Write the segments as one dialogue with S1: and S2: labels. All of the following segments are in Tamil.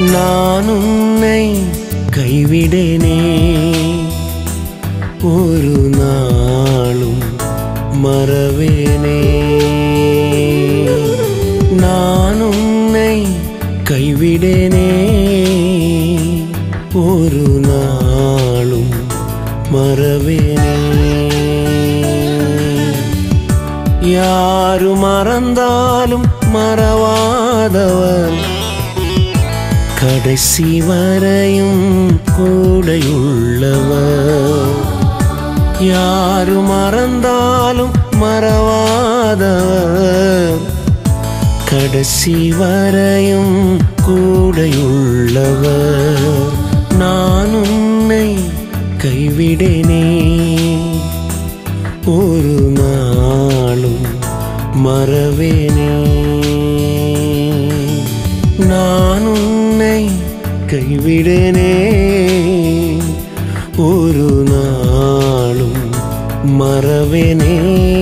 S1: நான் உன்னை கைவிடேனே ஒரு நாளும் மறவேனே நான் உன்னை கைவிடேனே ஒரு நாளும் மறவேனே யாரு மறந்தாலும் மறவாதவர் கடைசி வரையும் கூடையுள்ளவர் யாரு மறந்தாலும் மறவாதவர் கடைசி வரையும் கூடையுள்ளவர் நான் உன்னை கைவிடேனே ஒரு நாளும் மறவேனே நான் உன்னை கைவிடேனே ஒரு நாளும் மறவேனே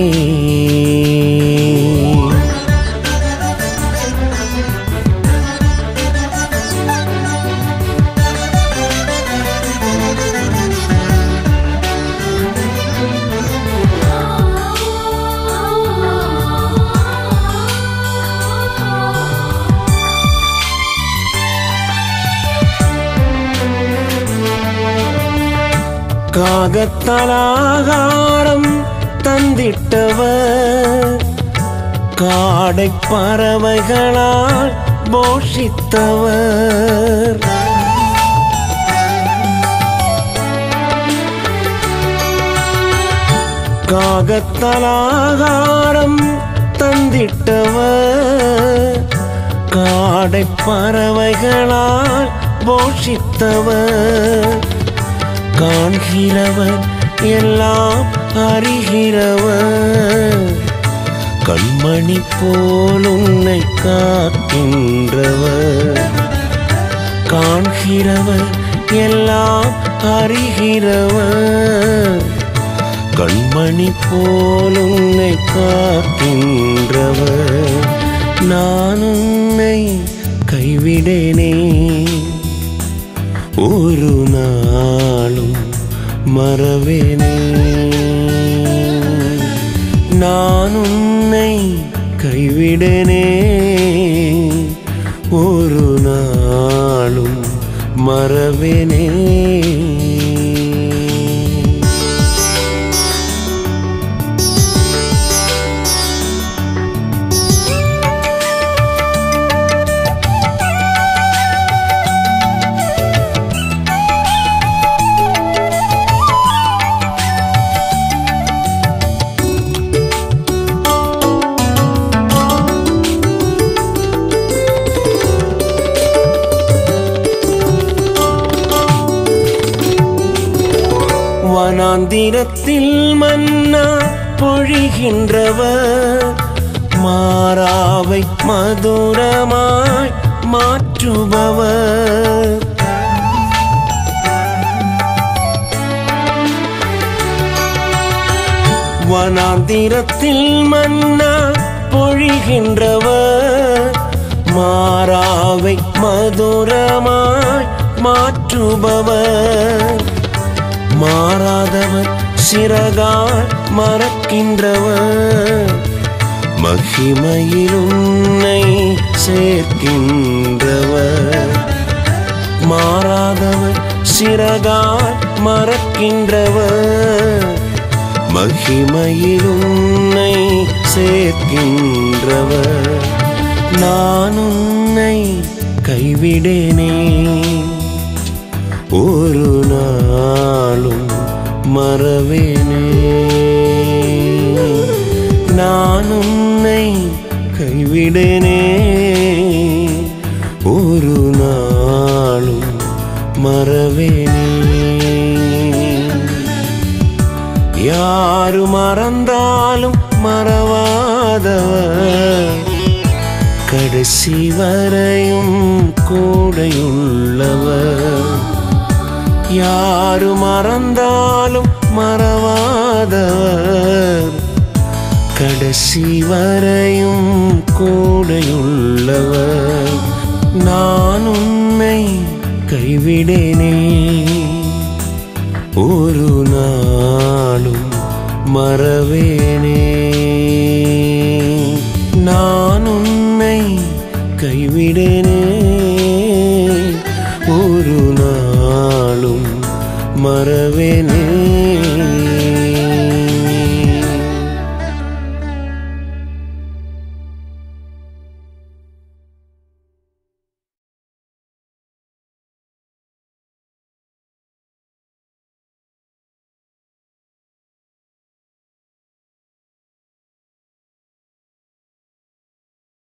S1: காகத்தலாகாரம் தந்திட்டவர் காடை பறவைகளால் போஷித்தவர் காகத்தலாகாரம் தந்திட்டவர் காடை பறவைகளால் போஷித்தவர் காண்கிறவர் எல்லாம் அறிகிறவர் கண்மணி போல் உன்னை காக்கின்றவர் காண்கிறவர் எல்லாம் அறிகிறவர் கண்மணி போல் உன்னை காக்கின்றவர் நான் உன்னை கைவிடேனே ஒரு நாளும் மறவேனே நான் உன்னை கைவிடனே ஒரு நாளும் மறவேனே வனாந்திரத்தில் மன்னா பொழிகின்றவர் மாறாவை மதுரமாய் மாற்றுபவர் வனாந்திரத்தில் மன்னா பொழிகின்றவர் மாறாவை மதுரமாய் மாற்றுபவர் மாறாதவர் சிறகால் மறக்கின்றவர் மகிமையில் உன்னை சேர்க்கின்றவர் மாறாதவர் சிறகால் மறக்கின்றவர் மகிமையில் உன்னை சேர்க்கின்றவர் நான் உன்னை கைவிடேனே ஒரு நாளும் மறவேனே நான் உன்னை கைவிடனே ஒரு நாளும் மறவேனே யாரு மறந்தாலும் மறவாதவர் கடைசி வரையும் கூடையுள்ளவர் யாரு மறந்தாலும் மறவாதவர் கடைசி வரையும் கூடையுள்ளவர் நான் உன்னை கைவிடேனே ஒரு நாள்